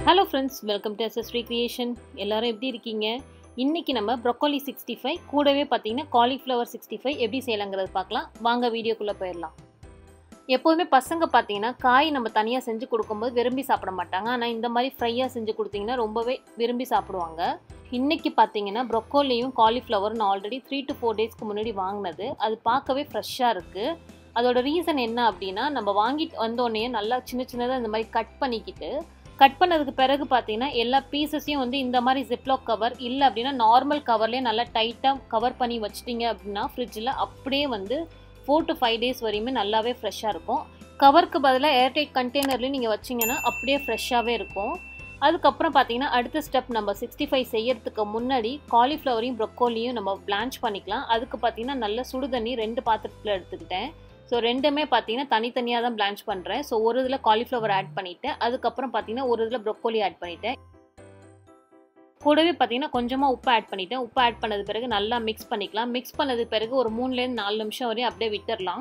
hello friends welcome to SS creation எல்லாரும் எப்படி இருக்கீங்க இன்றைக்கி நம்ம ப்ரொக்கோலி சிக்ஸ்டி ஃபைவ் கூடவே பார்த்தீங்கன்னா காலிஃப்ளவர் சிக்ஸ்டி ஃபைவ் எப்படி செய்யலாங்கிறது பார்க்கலாம் வாங்க வீடியோக்குள்ளே போயிடலாம் எப்போதுமே பசங்க பார்த்தீங்கன்னா காய் நம்ம தனியாக செஞ்சு கொடுக்கும்போது விரும்பி சாப்பிட மாட்டாங்க ஆனால் இந்த மாதிரி ஃப்ரையாக செஞ்சு கொடுத்தீங்கன்னா ரொம்பவே விரும்பி சாப்பிடுவாங்க இன்றைக்கி பார்த்தீங்கன்னா ப்ரொக்கோலியும் காலிஃப்ளவரும் நான் ஆல்ரெடி த்ரீ டு ஃபோர் டேஸ்க்கு முன்னாடி வாங்கினது அது பார்க்கவே ஃப்ரெஷ்ஷாக இருக்குது அதோட ரீசன் என்ன அப்படின்னா நம்ம வாங்கிட்டு வந்தோடனே நல்லா சின்ன சின்னதாக இந்த மாதிரி கட் பண்ணிக்கிட்டு கட் பண்ணதுக்கு பிறகு பார்த்தீங்கன்னா எல்லா பீசஸையும் வந்து இந்த மாதிரி ஜிப்லாக் கவர் இல்லை அப்படின்னா நார்மல் கவர்லேயே நல்லா டைட்டாக கவர் பண்ணி வச்சிட்டிங்க அப்படின்னா ஃப்ரிட்ஜில் அப்படியே வந்து ஃபோர் டு ஃபைவ் டேஸ் வரையுமே நல்லாவே ஃப்ரெஷ்ஷாக இருக்கும் கவருக்கு பதிலாக ஏர்டைட் கண்டெய்னர்லேயும் நீங்கள் வச்சிங்கன்னா அப்படியே ஃப்ரெஷ்ஷாகவே இருக்கும் அதுக்கப்புறம் பார்த்தீங்கன்னா அடுத்த ஸ்டெப் நம்ம சிக்ஸ்டி ஃபைவ் செய்யறதுக்கு முன்னாடி காலிஃப்ளவரையும் ப்ரொக்கோலியும் நம்ம பிளான்ச் பண்ணிக்கலாம் அதுக்கு பார்த்தீங்கன்னா நல்ல சுடு தண்ணி ரெண்டு பாத்திரத்தில் எடுத்துக்கிட்டேன் ஸோ ரெண்டுமே பார்த்தீங்கன்னா தனித்தனியாக தான் பிளான்ச் பண்ணுறேன் ஸோ ஒரு இதில் காலிஃப்ளவர் ஆட் பண்ணிவிட்டேன் அதுக்கப்புறம் பார்த்தீங்கன்னா ஒரு இதில் ப்ரொக்கோலி ஆட் பண்ணிட்டேன் கூடவே பார்த்தீங்கன்னா கொஞ்சமாக உப்பு ஆட் பண்ணிட்டேன் உப்பு ஆட் பண்ணது பிறகு நல்லா மிக்ஸ் பண்ணிக்கலாம் மிக்ஸ் பண்ணது பிறகு ஒரு மூணுலேருந்து நாலு நிமிஷம் வரையும் அப்படியே விட்டுடலாம்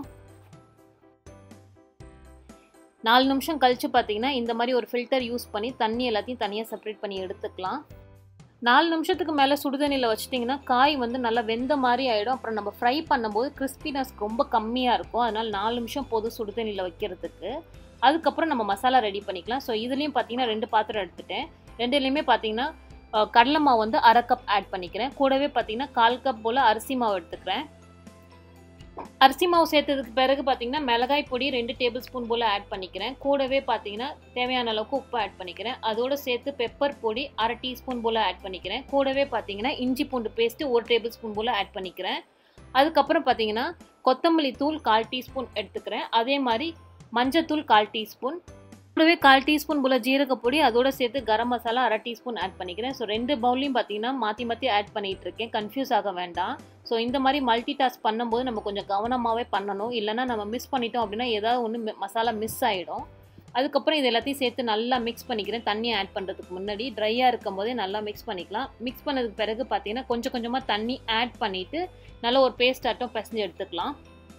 நாலு நிமிஷம் கழித்து பார்த்தீங்கன்னா இந்த மாதிரி ஒரு ஃபில்டர் யூஸ் பண்ணி தண்ணி எல்லாத்தையும் தனியாக செப்பரேட் பண்ணி எடுத்துக்கலாம் நாலு நிமிஷத்துக்கு மேலே சுடுதண்ணியில் வச்சிட்டிங்கன்னா காய் வந்து நல்லா வெந்த மாதிரி ஆகிடும் அப்புறம் நம்ம ஃப்ரை பண்ணும்போது கிறிஸ்பினஸ் ரொம்ப கம்மியாக இருக்கும் அதனால் நாலு நிமிஷம் போதும் சுடுதண்ணியில் வைக்கிறதுக்கு அதுக்கப்புறம் நம்ம மசாலா ரெடி பண்ணிக்கலாம் ஸோ இதுலேயும் பார்த்தீங்கன்னா ரெண்டு பாத்திரம் எடுத்துட்டேன் ரெண்டுலேயுமே பார்த்தீங்கன்னா கடலை மாவு வந்து அரை கப் ஆட் பண்ணிக்கிறேன் கூடவே பார்த்தீங்கன்னா கால் கப் போல் அரிசி மாவு எடுத்துக்கிறேன் அரிசி மாவு சேர்த்ததுக்கு பிறகு பார்த்தீங்கன்னா மிளகாய் பொடி ரெண்டு டேபிள் ஸ்பூன் போல் ஆட் பண்ணிக்கிறேன் கூடவே பார்த்தீங்கன்னா தேவையான அளவுக்கு உப்பு ஆட் பண்ணிக்கிறேன் அதோடு சேர்த்து பெப்பர் பொடி அரை டீஸ்பூன் போல் ஆட் பண்ணிக்கிறேன் கூடவே பார்த்தீங்கன்னா இஞ்சி பூண்டு பேஸ்ட்டு ஒரு டேபிள் ஸ்பூன் போல் ஆட் பண்ணிக்கிறேன் அதுக்கப்புறம் பார்த்தீங்கன்னா கொத்தமல்லி தூள் கால் டீஸ்பூன் எடுத்துக்கிறேன் அதே மாதிரி மஞ்சத்தூள் கால் டீஸ்பூன் கூடவே கால் டீஸ்பூன் போல் ஜீரகப்பொடி அதோட சேர்த்து கரம் மசாலா அரை டீஸ்பூன் ஆட் பண்ணிக்கிறேன் ஸோ ரெண்டு பவுலையும் பார்த்தீங்கன்னா மாற்றி மாற்றி ஆட் பண்ணிகிட்டு இருக்கேன் கன்ஃபியூஸ் ஆக வேண்டாம் ஸோ இந்த மாதிரி மல்டி டாஸ்க் பண்ணும்போது நம்ம கொஞ்சம் கவனமாகவே பண்ணணும் இல்லைனா நம்ம மிஸ் பண்ணிட்டோம் அப்படின்னா ஏதாவது ஒன்று மசாலா மிஸ் ஆகிடும் அதுக்கப்புறம் இது எல்லாத்தையும் சேர்த்து நல்லா மிக்ஸ் பண்ணிக்கிறேன் தண்ணி ஆட் பண்ணுறதுக்கு முன்னாடி ட்ரையாக இருக்கும் போதே நல்லா மிக்ஸ் பண்ணிக்கலாம் மிக்ஸ் பண்ணதுக்கு பிறகு பார்த்தீங்கன்னா கொஞ்சம் கொஞ்சமாக தண்ணி ஆட் பண்ணிவிட்டு நல்லா ஒரு பேஸ்ட் ஆட்டம் பிசைஞ்சு எடுத்துக்கலாம்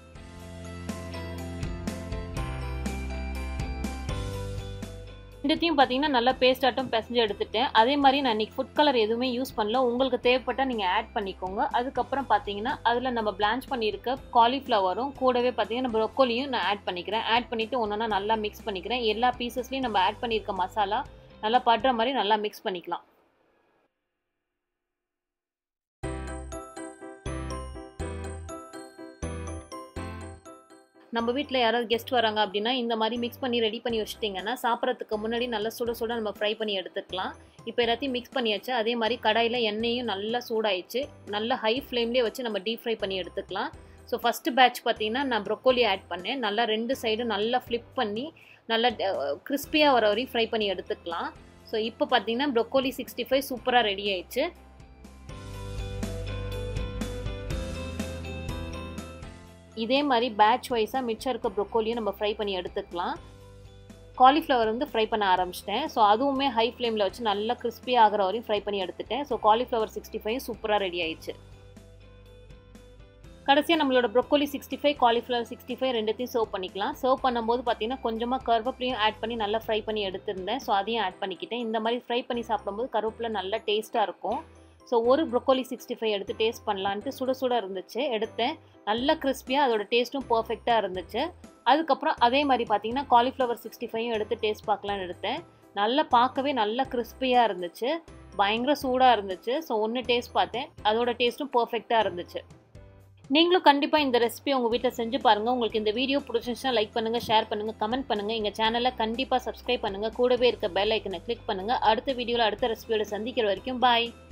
ரெண்டுத்தையும் பார்த்தீங்கன்னா நல்லா பேஸ்ட் ஆட்டம் பிசைஞ்சு எடுத்துட்டேன் அதே மாதிரி நான் இன்றைக்கி ஃபுட் கலர் எதுவுமே யூஸ் பண்ணல உங்களுக்கு தேவைப்பட்டால் நீங்கள் ஆட் பண்ணிக்கோங்க அதுக்கப்புறம் பார்த்தீங்கன்னா அதில் நம்ம பிளான்ச் பண்ணியிருக்க காலிஃப்ளவரும் கூடவே பார்த்தீங்கன்னா ப்ரொக்கோலியும் நான் ஆட் பண்ணிக்கிறேன் ஆட் பண்ணிவிட்டு ஒன்றா நல்லா மிக்ஸ் பண்ணிக்கிறேன் எல்லா பீசஸ்லையும் நம்ம ஆட் பண்ணியிருக்க மசாலா நல்லா படுற மாதிரி நல்லா மிக்ஸ் பண்ணிக்கலாம் நம்ம வீட்டில் யாராவது கெஸ்ட் வராங்க அப்படின்னா இந்த மாதிரி மிக்ஸ் பண்ணி ரெடி பண்ணி வச்சுட்டிங்கன்னா சாப்பிட்றதுக்கு முன்னாடி நல்லா சுட சுட நம்ம ஃப்ரை பண்ணி எடுத்துக்கலாம் இப்போ எல்லாத்தையும் மிக்ஸ் பண்ணியாச்சு அதே மாதிரி கடாயில் எண்ணெயும் நல்லா சூடாயிடுச்சு நல்லா ஹை ஃப்ளேம்லேயே வச்சு நம்ம டீப் ஃப்ரை பண்ணி எடுத்துக்கலாம் ஸோ ஃபஸ்ட்டு பேட்ச் பார்த்தீங்கன்னா நான் ப்ரொக்கோலி ஆட் பண்ணேன் நல்லா ரெண்டு சைடும் நல்லா ஃப்ளிப் பண்ணி நல்லா கிறிஸ்பியாக வர வரையும் ஃப்ரை பண்ணி எடுத்துக்கலாம் ஸோ இப்போ பார்த்தீங்கன்னா ப்ரொக்கோலி சிக்ஸ்டி ஃபைவ் சூப்பராக ரெடி ஆயிடுச்சு இதே மாதிரி பேட்ச் வைஸாக மிச்சம் இருக்க ப்ரொக்கோலியும் நம்ம ஃப்ரை பண்ணி எடுத்துக்கலாம் காலிஃப்ளவர் வந்து ஃப்ரை பண்ண ஆரம்பிச்சிட்டேன் ஸோ அதுவுமே ஹை ஃப்ளேமில் வச்சு நல்லா கிறிஸ்பி ஆகிற வரையும் ஃப்ரை பண்ணி எடுத்துட்டேன் ஸோ காலிஃப்ளவர் சிக்ஸ்டி ஃபைவ் சூப்பராக ரெடி ஆயிடுச்சு கடைசியாக நம்மளோட broccoli sixty five cauliflower sixty five ரெண்டுத்தையும் சர்வ் பண்ணிக்கலாம் சர்வ் பண்ணும்போது பார்த்தீங்கன்னா கொஞ்சமாக கருவேப்பிலையும் ஆட் பண்ணி நல்லா ஃப்ரை பண்ணி எடுத்திருந்தேன் ஸோ அதையும் ஆட் பண்ணிக்கிட்டேன் இந்த மாதிரி ஃப்ரை பண்ணி சாப்பிடும்போது கருவேப்பிலை நல்லா டேஸ்ட்டாக இருக்கும் ஸோ ஒரு ப்ரொக்கோலி சிக்ஸ்டி ஃபைவ் எடுத்து டேஸ்ட் பண்ணலான்ட்டு சுட சுட இருந்துச்சு எடுத்தேன் நல்ல கிறிஸ்பியாக அதோட டேஸ்ட்டும் பர்ஃபெக்டாக இருந்துச்சு அதுக்கப்புறம் அதே மாதிரி பார்த்தீங்கன்னா காலிஃப்ளவர் சிக்ஸ்டி ஃபைவும் எடுத்து டேஸ்ட் பார்க்கலான்னு எடுத்தேன் நல்லா பார்க்கவே நல்லா கிறிஸ்பியாக இருந்துச்சு பயங்கர சூடாக இருந்துச்சு ஸோ ஒன்று டேஸ்ட் பார்த்தேன் அதோட டேஸ்ட்டும் பர்ஃபெக்டாக இருந்துச்சு நீங்களும் கண்டிப்பாக இந்த ரெசிபி உங்கள் வீட்டில் செஞ்சு பாருங்கள் உங்களுக்கு இந்த வீடியோ பிடிச்சிருந்துச்சுன்னா லைக் பண்ணுங்கள் ஷேர் பண்ணுங்கள் கமெண்ட் பண்ணுங்கள் எங்கள் சேனலை கண்டிப்பாக சப்ஸ்கிரைப் பண்ணுங்கள் கூடவே இருக்க பெல் ஐக்கனை கிளிக் பண்ணுங்கள் அடுத்த வீடியோவில் அடுத்த ரெசிபியோட சந்திக்கிற வரைக்கும் பாய்